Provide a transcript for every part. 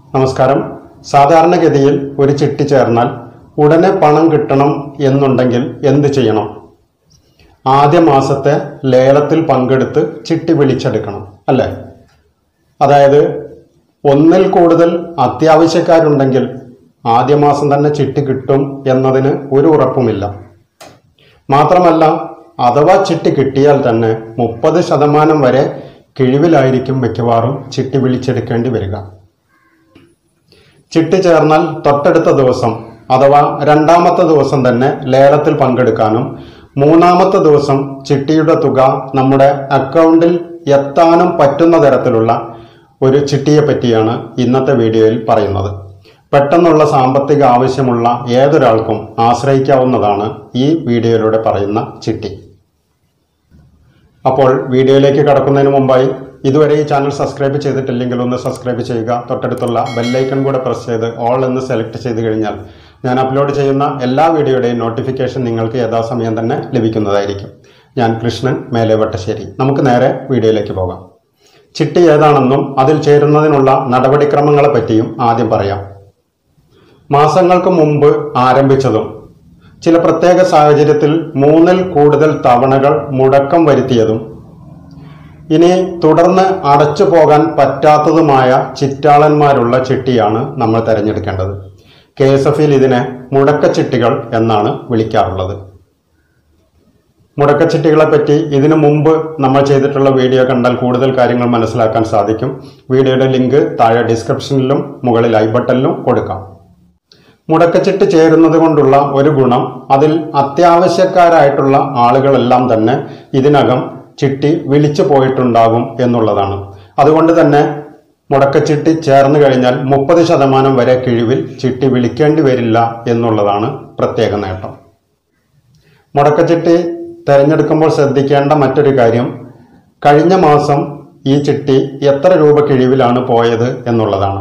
നമസ്കാരം സാധാരണഗതിയിൽ ഒരു ചിട്ടി ചേർന്നാൽ ഉടനെ പണം കിട്ടണം എന്നുണ്ടെങ്കിൽ എന്ത് ചെയ്യണം ആദ്യ മാസത്തെ ലേലത്തിൽ പങ്കെടുത്ത് ചിട്ടി വിളിച്ചെടുക്കണം അല്ലേ അതായത് ഒന്നിൽ കൂടുതൽ അത്യാവശ്യക്കാരുണ്ടെങ്കിൽ ആദ്യ മാസം തന്നെ ചിട്ടി കിട്ടും എന്നതിന് ഒരു ഉറപ്പുമില്ല മാത്രമല്ല അഥവാ ചിട്ടി കിട്ടിയാൽ തന്നെ മുപ്പത് ശതമാനം വരെ കിഴിവിലായിരിക്കും മിക്കവാറും ചിട്ടി വിളിച്ചെടുക്കേണ്ടി വരിക ചിട്ടി ചേർന്നാൽ തൊട്ടടുത്ത ദിവസം അഥവാ രണ്ടാമത്തെ ദിവസം തന്നെ ലേലത്തിൽ പങ്കെടുക്കാനും മൂന്നാമത്തെ ദിവസം ചിട്ടിയുടെ തുക നമ്മുടെ അക്കൗണ്ടിൽ എത്താനും പറ്റുന്ന തരത്തിലുള്ള ഒരു ചിട്ടിയെ പറ്റിയാണ് ഇന്നത്തെ വീഡിയോയിൽ പറയുന്നത് പെട്ടെന്നുള്ള സാമ്പത്തിക ആവശ്യമുള്ള ഏതൊരാൾക്കും ആശ്രയിക്കാവുന്നതാണ് ഈ വീഡിയോയിലൂടെ പറയുന്ന ചിട്ടി അപ്പോൾ വീഡിയോയിലേക്ക് കടക്കുന്നതിന് മുമ്പായി ഇതുവരെ ഈ ചാനൽ സബ്സ്ക്രൈബ് ചെയ്തിട്ടില്ലെങ്കിൽ ഒന്ന് സബ്സ്ക്രൈബ് ചെയ്യുക തൊട്ടടുത്തുള്ള ബെല്ലൈക്കൺ കൂടെ പ്രസ് ചെയ്ത് ഓൾ എന്ന് സെലക്ട് ചെയ്ത് കഴിഞ്ഞാൽ ഞാൻ അപ്ലോഡ് ചെയ്യുന്ന എല്ലാ വീഡിയോയുടെയും നോട്ടിഫിക്കേഷൻ നിങ്ങൾക്ക് യഥാസമയം തന്നെ ലഭിക്കുന്നതായിരിക്കും ഞാൻ കൃഷ്ണൻ മേലെ വട്ടശ്ശേരി നമുക്ക് നേരെ വീഡിയോയിലേക്ക് പോകാം ചിട്ടി ഏതാണെന്നും അതിൽ ചേരുന്നതിനുള്ള നടപടിക്രമങ്ങളെ പറ്റിയും ആദ്യം പറയാം മാസങ്ങൾക്ക് മുമ്പ് ആരംഭിച്ചതും ചില പ്രത്യേക സാഹചര്യത്തിൽ മൂന്നിൽ കൂടുതൽ തവണകൾ മുടക്കം വരുത്തിയതും ഇനി തുടർന്ന് അടച്ചു പോകാൻ പറ്റാത്തതുമായ ചിറ്റാളന്മാരുള്ള ചിട്ടിയാണ് നമ്മൾ തിരഞ്ഞെടുക്കേണ്ടത് കെ എസ് എഫിൽ ഇതിനെ മുടക്കച്ചിട്ടികൾ എന്നാണ് വിളിക്കാറുള്ളത് മുടക്കച്ചിട്ടികളെ പറ്റി ഇതിനു മുമ്പ് നമ്മൾ ചെയ്തിട്ടുള്ള വീഡിയോ കണ്ടാൽ കൂടുതൽ കാര്യങ്ങൾ മനസ്സിലാക്കാൻ സാധിക്കും വീഡിയോയുടെ ലിങ്ക് താഴെ ഡിസ്ക്രിപ്ഷനിലും മുകളിൽ ഐ ബട്ടണിലും കൊടുക്കാം മുടക്കച്ചിട്ട് ചേരുന്നത് കൊണ്ടുള്ള ഒരു ഗുണം അതിൽ അത്യാവശ്യക്കാരായിട്ടുള്ള ആളുകളെല്ലാം തന്നെ ഇതിനകം ചിട്ടി വിളിച്ചു പോയിട്ടുണ്ടാകും എന്നുള്ളതാണ് അതുകൊണ്ട് തന്നെ മുടക്കച്ചിട്ടി ചേർന്ന് കഴിഞ്ഞാൽ മുപ്പത് ശതമാനം വരെ കിഴിവിൽ ചിട്ടി വിളിക്കേണ്ടി വരില്ല എന്നുള്ളതാണ് പ്രത്യേക നേട്ടം മുടക്കച്ചിട്ടി തിരഞ്ഞെടുക്കുമ്പോൾ ശ്രദ്ധിക്കേണ്ട മറ്റൊരു കാര്യം കഴിഞ്ഞ മാസം ഈ ചിട്ടി എത്ര രൂപ കിഴിവിലാണ് പോയത് എന്നുള്ളതാണ്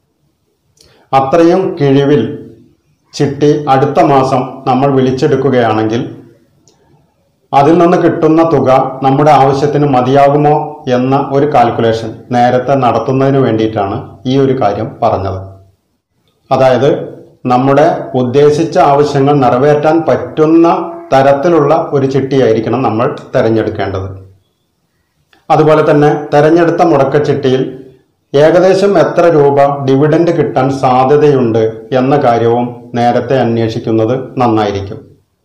അത്രയും കിഴിവിൽ ചിട്ടി അടുത്ത മാസം നമ്മൾ വിളിച്ചെടുക്കുകയാണെങ്കിൽ അതിൽ നിന്ന് കിട്ടുന്ന തുക നമ്മുടെ ആവശ്യത്തിന് മതിയാകുമോ എന്ന ഒരു കാൽക്കുലേഷൻ നേരത്തെ നടത്തുന്നതിന് വേണ്ടിയിട്ടാണ് ഈ ഒരു കാര്യം പറഞ്ഞത് അതായത് നമ്മുടെ ഉദ്ദേശിച്ച ആവശ്യങ്ങൾ നിറവേറ്റാൻ പറ്റുന്ന തരത്തിലുള്ള ഒരു ചിട്ടിയായിരിക്കണം നമ്മൾ തിരഞ്ഞെടുക്കേണ്ടത് അതുപോലെ തന്നെ തെരഞ്ഞെടുത്ത മുടക്കച്ചിട്ടിയിൽ ഏകദേശം എത്ര രൂപ ഡിവിഡൻഡ് കിട്ടാൻ സാധ്യതയുണ്ട് എന്ന കാര്യവും നേരത്തെ അന്വേഷിക്കുന്നത് നന്നായിരിക്കും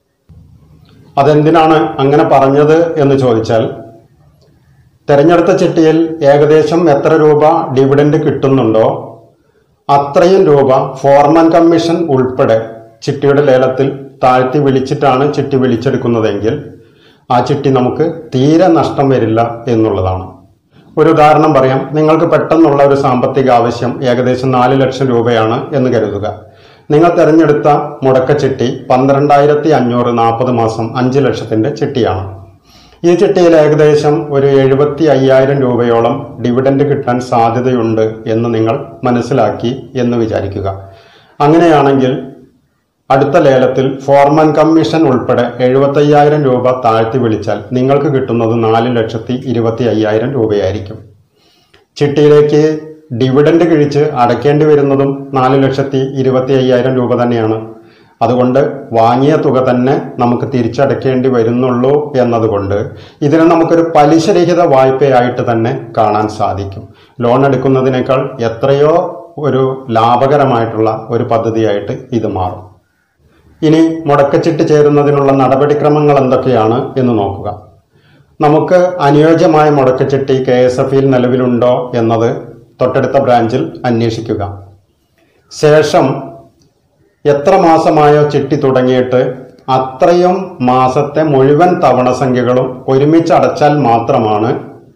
അതെന്തിനാണ് അങ്ങനെ പറഞ്ഞത് എന്ന് ചോദിച്ചാൽ തെരഞ്ഞെടുത്ത ചിട്ടിയിൽ ഏകദേശം എത്ര രൂപ ഡിവിഡൻഡ് കിട്ടുന്നുണ്ടോ അത്രയും രൂപ ഫോർമൻ കമ്മീഷൻ ഉൾപ്പെടെ ചിട്ടിയുടെ ലേലത്തിൽ താഴ്ത്തി വിളിച്ചിട്ടാണ് ചിട്ടി വിളിച്ചെടുക്കുന്നതെങ്കിൽ ആ ചിട്ടി നമുക്ക് തീരെ നഷ്ടം വരില്ല എന്നുള്ളതാണ് ഒരു ഉദാഹരണം പറയാം നിങ്ങൾക്ക് പെട്ടെന്നുള്ള ഒരു സാമ്പത്തിക ആവശ്യം ഏകദേശം നാല് ലക്ഷം രൂപയാണ് എന്ന് കരുതുക നിങ്ങൾ തിരഞ്ഞെടുത്ത മുടക്കച്ചിട്ടി പന്ത്രണ്ടായിരത്തി അഞ്ഞൂറ് നാൽപ്പത് മാസം അഞ്ച് ലക്ഷത്തിന്റെ ചിട്ടിയാണ് ഈ ചിട്ടിയിൽ ഏകദേശം ഒരു എഴുപത്തി അയ്യായിരം രൂപയോളം ഡിവിഡൻഡ് കിട്ടാൻ സാധ്യതയുണ്ട് എന്ന് നിങ്ങൾ മനസ്സിലാക്കി എന്ന് വിചാരിക്കുക അങ്ങനെയാണെങ്കിൽ അടുത്ത ലേലത്തിൽ ഫോർമൻ കമ്മീഷൻ ഉൾപ്പെടെ എഴുപത്തയ്യായിരം രൂപ താഴ്ത്തി വിളിച്ചാൽ നിങ്ങൾക്ക് കിട്ടുന്നത് നാല് ലക്ഷത്തി ഇരുപത്തി അയ്യായിരം രൂപയായിരിക്കും ചിട്ടിയിലേക്ക് ഡിവിഡൻഡ് കിഴിച്ച് അടയ്ക്കേണ്ടി വരുന്നതും നാല് ലക്ഷത്തി ഇരുപത്തി അയ്യായിരം രൂപ തന്നെയാണ് അതുകൊണ്ട് വാങ്ങിയ തുക തന്നെ നമുക്ക് തിരിച്ചടയ്ക്കേണ്ടി വരുന്നുള്ളൂ എന്നതുകൊണ്ട് ഇതിനെ നമുക്കൊരു പലിശരഹിത വായ്പയായിട്ട് തന്നെ കാണാൻ സാധിക്കും ലോൺ എടുക്കുന്നതിനേക്കാൾ എത്രയോ ഒരു ലാഭകരമായിട്ടുള്ള ഒരു പദ്ധതിയായിട്ട് ഇത് മാറും ഇനി മുടക്കച്ചിട്ട് ചേരുന്നതിനുള്ള നടപടിക്രമങ്ങൾ എന്തൊക്കെയാണ് എന്ന് നോക്കുക നമുക്ക് അനുയോജ്യമായ മുടക്കച്ചിട്ടി കെ എസ് എഫ് നിലവിലുണ്ടോ എന്നത് തൊട്ടടുത്ത ബ്രാഞ്ചിൽ അന്വേഷിക്കുക ശേഷം എത്ര മാസമായോ ചിട്ടി തുടങ്ങിയിട്ട് അത്രയും മാസത്തെ മുഴുവൻ തവണ സംഖ്യകളും ഒരുമിച്ച് അടച്ചാൽ മാത്രമാണ്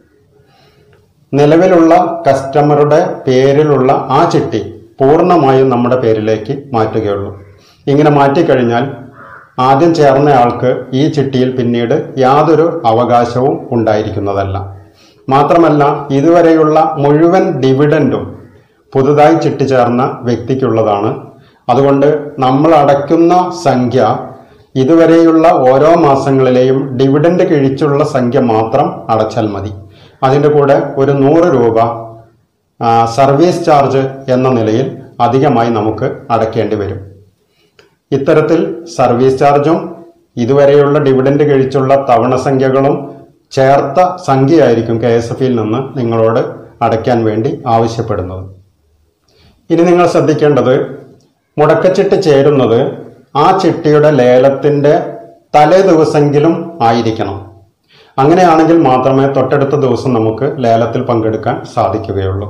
നിലവിലുള്ള കസ്റ്റമറുടെ പേരിലുള്ള ആ ചിട്ടി പൂർണ്ണമായും നമ്മുടെ പേരിലേക്ക് മാറ്റുകയുള്ളൂ ഇങ്ങനെ മാറ്റിക്കഴിഞ്ഞാൽ ആദ്യം ചേർന്നയാൾക്ക് ഈ ചിട്ടിയിൽ പിന്നീട് യാതൊരു അവകാശവും ഉണ്ടായിരിക്കുന്നതല്ല മാത്രമല്ല ഇതുവരെയുള്ള മുഴുവൻ ഡിവിഡൻഡും പുതുതായി ചിട്ടി ചേർന്ന വ്യക്തിക്കുള്ളതാണ് അതുകൊണ്ട് നമ്മൾ അടയ്ക്കുന്ന സംഖ്യ ഇതുവരെയുള്ള ഓരോ മാസങ്ങളിലെയും ഡിവിഡൻഡ് കിഴിച്ചുള്ള സംഖ്യ മാത്രം അടച്ചാൽ മതി അതിൻ്റെ കൂടെ ഒരു നൂറ് രൂപ ആ, സർവീസ് ചാർജ് എന്ന നിലയിൽ അധികമായി നമുക്ക് അടയ്ക്കേണ്ടി വരും ഇത്തരത്തിൽ സർവീസ് ചാർജും ഇതുവരെയുള്ള ഡിവിഡൻഡ് കഴിച്ചുള്ള തവണ സംഖ്യകളും ചേർത്ത സംഖ്യയായിരിക്കും കെ എസ് എഫിൽ നിന്ന് നിങ്ങളോട് അടയ്ക്കാൻ വേണ്ടി ആവശ്യപ്പെടുന്നത് ഇനി നിങ്ങൾ ശ്രദ്ധിക്കേണ്ടത് മുടക്കച്ചിട്ട് ചേരുന്നത് ആ ചിട്ടിയുടെ ലേലത്തിന്റെ തലേ ദിവസമെങ്കിലും ആയിരിക്കണം അങ്ങനെയാണെങ്കിൽ മാത്രമേ തൊട്ടടുത്ത ദിവസം നമുക്ക് ലേലത്തിൽ പങ്കെടുക്കാൻ സാധിക്കുകയുള്ളൂ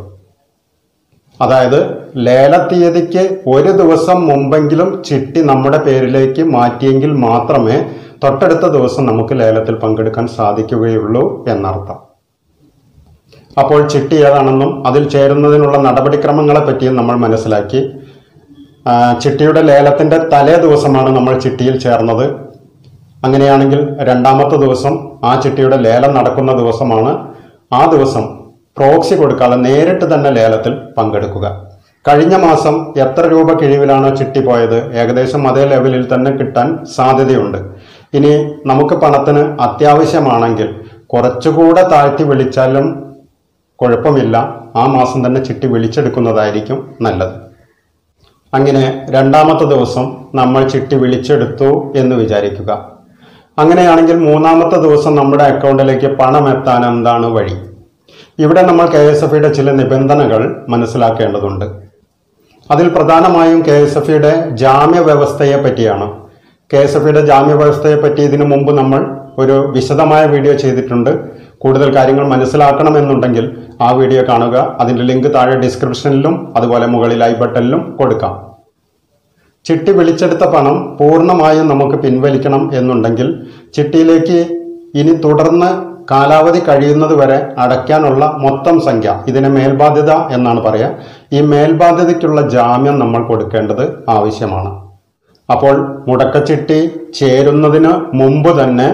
അതായത് ലേല തീയതിക്ക് ഒരു ദിവസം മുമ്പെങ്കിലും ചിട്ടി നമ്മുടെ പേരിലേക്ക് മാറ്റിയെങ്കിൽ മാത്രമേ തൊട്ടടുത്ത ദിവസം നമുക്ക് ലേലത്തിൽ പങ്കെടുക്കാൻ സാധിക്കുകയുള്ളൂ എന്നർത്ഥം അപ്പോൾ ചിട്ടി ഏതാണെന്നും അതിൽ ചേരുന്നതിനുള്ള നടപടിക്രമങ്ങളെ പറ്റിയും നമ്മൾ മനസ്സിലാക്കി ആ, ചിട്ടിയുടെ ലേലത്തിന്റെ തലേ ദിവസമാണ് നമ്മൾ ചിട്ടിയിൽ ചേർന്നത് അങ്ങനെയാണെങ്കിൽ രണ്ടാമത്തെ ദിവസം ആ ചിട്ടിയുടെ ലേലം നടക്കുന്ന ദിവസമാണ് ആ ദിവസം പ്രോക്സി കൊടുക്കാതെ നേരിട്ട് തന്നെ ലേലത്തിൽ പങ്കെടുക്കുക കഴിഞ്ഞ മാസം എത്ര രൂപ കിഴിവിലാണോ ചിട്ടി പോയത് ഏകദേശം അതേ ലെവലിൽ തന്നെ കിട്ടാൻ സാധ്യതയുണ്ട് ഇനി നമുക്ക് പണത്തിന് അത്യാവശ്യമാണെങ്കിൽ കുറച്ചുകൂടെ താഴ്ത്തി വിളിച്ചാലും കുഴപ്പമില്ല ആ മാസം തന്നെ ചിട്ടി വിളിച്ചെടുക്കുന്നതായിരിക്കും നല്ലത് അങ്ങനെ രണ്ടാമത്തെ ദിവസം നമ്മൾ ചിട്ടി വിളിച്ചെടുത്തു എന്ന് വിചാരിക്കുക അങ്ങനെയാണെങ്കിൽ മൂന്നാമത്തെ ദിവസം നമ്മുടെ അക്കൗണ്ടിലേക്ക് പണം എത്താൻ എന്താണ് വഴി ഇവിടെ നമ്മൾ കെ എസ് എഫ് ചില നിബന്ധനകൾ മനസ്സിലാക്കേണ്ടതുണ്ട് അതിൽ പ്രധാനമായും കെ എസ് എഫ് ജാമ്യ വ്യവസ്ഥയെ പറ്റിയാണ് കെ എസ് എഫ് ജാമ്യ വ്യവസ്ഥയെ പറ്റി ഇതിനു മുമ്പ് നമ്മൾ ഒരു വിശദമായ വീഡിയോ ചെയ്തിട്ടുണ്ട് കൂടുതൽ കാര്യങ്ങൾ മനസ്സിലാക്കണമെന്നുണ്ടെങ്കിൽ ആ വീഡിയോ കാണുക അതിന്റെ ലിങ്ക് താഴെ ഡിസ്ക്രിപ്ഷനിലും അതുപോലെ മുകളിൽ ഐ ബട്ടണിലും കൊടുക്കാം ചിട്ടി വിളിച്ചെടുത്ത പണം പൂർണ്ണമായും നമുക്ക് പിൻവലിക്കണം എന്നുണ്ടെങ്കിൽ ചിട്ടിയിലേക്ക് ഇനി തുടർന്ന് കാലാവധി കഴിയുന്നത് വരെ അടയ്ക്കാനുള്ള മൊത്തം സംഖ്യ ഇതിനെ മേൽബാധ്യത എന്നാണ് പറയുക ഈ മേൽബാധ്യതയ്ക്കുള്ള ജാമ്യം നമ്മൾ കൊടുക്കേണ്ടത് ആവശ്യമാണ് അപ്പോൾ മുടക്കച്ചിട്ടി ചേരുന്നതിന് മുമ്പ് തന്നെ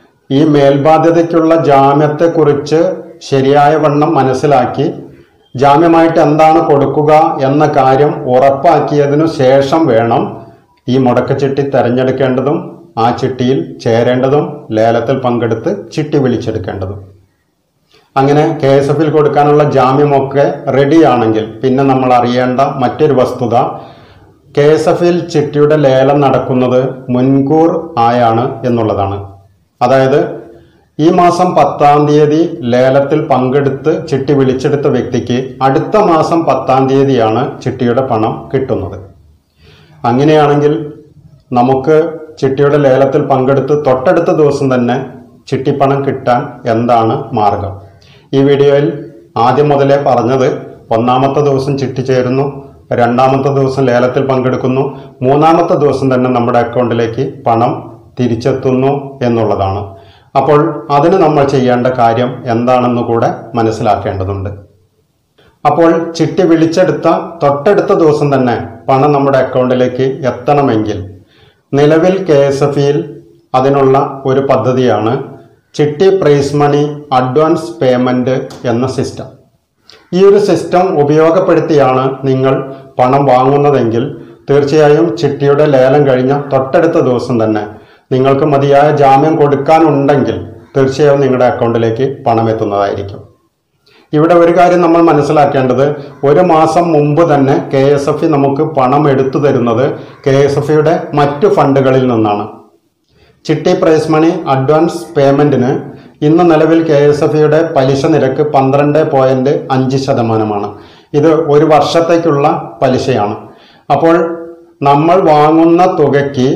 ഈ മേൽബാധ്യതയ്ക്കുള്ള ജാമ്യത്തെക്കുറിച്ച് ശരിയായ വണ്ണം മനസ്സിലാക്കി ജാമ്യമായിട്ട് എന്താണ് കൊടുക്കുക എന്ന കാര്യം ഉറപ്പാക്കിയതിനു ശേഷം വേണം ഈ മുടക്കച്ചിട്ടി തെരഞ്ഞെടുക്കേണ്ടതും ആ ചിട്ടിയിൽ ചേരേണ്ടതും ലേലത്തിൽ പങ്കെടുത്ത് ചിട്ടി വിളിച്ചെടുക്കേണ്ടതും അങ്ങനെ കെ എസ് എഫിൽ കൊടുക്കാനുള്ള ജാമ്യമൊക്കെ റെഡിയാണെങ്കിൽ പിന്നെ നമ്മൾ അറിയേണ്ട മറ്റൊരു വസ്തുത കെ എസ് എഫിൽ ചിട്ടിയുടെ ലേലം നടക്കുന്നത് മുൻകൂർ ആയാണ് എന്നുള്ളതാണ് അതായത് ഈ മാസം പത്താം തീയതി ലേലത്തിൽ പങ്കെടുത്ത് ചിട്ടി വിളിച്ചെടുത്ത വ്യക്തിക്ക് അടുത്ത മാസം പത്താം തീയതിയാണ് ചിട്ടിയുടെ പണം കിട്ടുന്നത് അങ്ങനെയാണെങ്കിൽ നമുക്ക് ചിട്ടിയുടെ ലേലത്തിൽ പങ്കെടുത്ത് തൊട്ടടുത്ത ദിവസം തന്നെ ചിട്ടിപ്പണം കിട്ടാൻ എന്താണ് മാർഗം ഈ വീഡിയോയിൽ ആദ്യം മുതലേ പറഞ്ഞത് ഒന്നാമത്തെ ദിവസം ചിട്ടി ചേരുന്നു രണ്ടാമത്തെ ദിവസം ലേലത്തിൽ പങ്കെടുക്കുന്നു മൂന്നാമത്തെ ദിവസം തന്നെ നമ്മുടെ അക്കൗണ്ടിലേക്ക് പണം തിരിച്ചെത്തുന്നു എന്നുള്ളതാണ് അപ്പോൾ അതിന് നമ്മൾ ചെയ്യേണ്ട കാര്യം എന്താണെന്ന് കൂടെ മനസ്സിലാക്കേണ്ടതുണ്ട് അപ്പോൾ ചിട്ടി വിളിച്ചെടുത്ത തൊട്ടടുത്ത ദിവസം തന്നെ പണം നമ്മുടെ അക്കൗണ്ടിലേക്ക് എത്തണമെങ്കിൽ നിലവിൽ കെ എസ് എഫ് ഇയിൽ അതിനുള്ള ഒരു പദ്ധതിയാണ് ചിട്ടി പ്രൈസ് മണി അഡ്വാൻസ് പേയ്മെന്റ് എന്ന സിസ്റ്റം ഈ ഒരു സിസ്റ്റം ഉപയോഗപ്പെടുത്തിയാണ് നിങ്ങൾ പണം വാങ്ങുന്നതെങ്കിൽ തീർച്ചയായും ചിട്ടിയുടെ ലേലം കഴിഞ്ഞ തൊട്ടടുത്ത ദിവസം തന്നെ നിങ്ങൾക്ക് മതിയായ ജാമ്യം കൊടുക്കാനുണ്ടെങ്കിൽ തീർച്ചയായും നിങ്ങളുടെ അക്കൗണ്ടിലേക്ക് പണം എത്തുന്നതായിരിക്കും ഇവിടെ ഒരു കാര്യം നമ്മൾ മനസ്സിലാക്കേണ്ടത് ഒരു മാസം മുമ്പ് തന്നെ കെ എസ് എഫ് നമുക്ക് പണം എടുത്തു തരുന്നത് കെ എസ് എഫ് മറ്റു ഫണ്ടുകളിൽ നിന്നാണ് ചിട്ടി പ്രൈസ് മണി അഡ്വാൻസ് പേയ്മെന്റിന് ഇന്ന് നിലവിൽ കെ എസ് എഫ് ഇയുടെ പലിശ നിരക്ക് പന്ത്രണ്ട് പോയിന്റ് അഞ്ച് ശതമാനമാണ് ഇത് ഒരു വർഷത്തേക്കുള്ള പലിശയാണ് അപ്പോൾ നമ്മൾ വാങ്ങുന്ന തുകയ്ക്ക്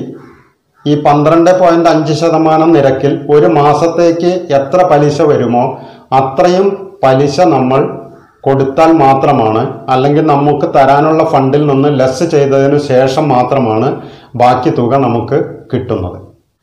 ഈ പന്ത്രണ്ട് പോയിന്റ് അഞ്ച് ശതമാനം നിരക്കിൽ ഒരു മാസത്തേക്ക് എത്ര പലിശ വരുമോ അത്രയും പലിശ നമ്മൾ കൊടുത്താൽ മാത്രമാണ് അല്ലെങ്കിൽ നമുക്ക് തരാനുള്ള ഫണ്ടിൽ നിന്ന് ലെസ് ചെയ്തതിനു ശേഷം മാത്രമാണ് ബാക്കി തുക നമുക്ക് കിട്ടുന്നത്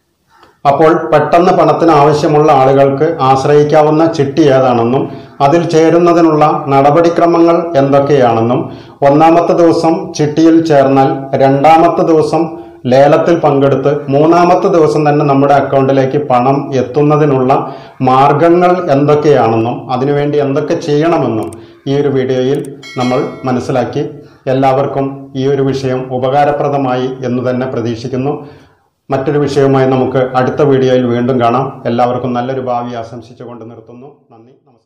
അപ്പോൾ പെട്ടെന്ന് പണത്തിന് ആവശ്യമുള്ള ആളുകൾക്ക് ആശ്രയിക്കാവുന്ന ചിട്ടി ഏതാണെന്നും അതിൽ ചേരുന്നതിനുള്ള നടപടിക്രമങ്ങൾ എന്തൊക്കെയാണെന്നും ഒന്നാമത്തെ ദിവസം ചിട്ടിയിൽ ചേർന്നാൽ രണ്ടാമത്തെ ദിവസം ലേലത്തിൽ പങ്കെടുത്ത് മൂന്നാമത്തെ ദിവസം തന്നെ നമ്മുടെ അക്കൗണ്ടിലേക്ക് പണം എത്തുന്നതിനുള്ള മാർഗങ്ങൾ എന്തൊക്കെയാണെന്നും അതിനുവേണ്ടി എന്തൊക്കെ ചെയ്യണമെന്നും ഈ ഒരു വീഡിയോയിൽ നമ്മൾ മനസ്സിലാക്കി എല്ലാവർക്കും ഈ ഒരു വിഷയം ഉപകാരപ്രദമായി എന്ന് തന്നെ പ്രതീക്ഷിക്കുന്നു മറ്റൊരു വിഷയവുമായി നമുക്ക് അടുത്ത വീഡിയോയിൽ വീണ്ടും കാണാം എല്ലാവർക്കും നല്ലൊരു ഭാവി ആശംസിച്ചുകൊണ്ട് നിർത്തുന്നു നന്ദി നമസ്കാരം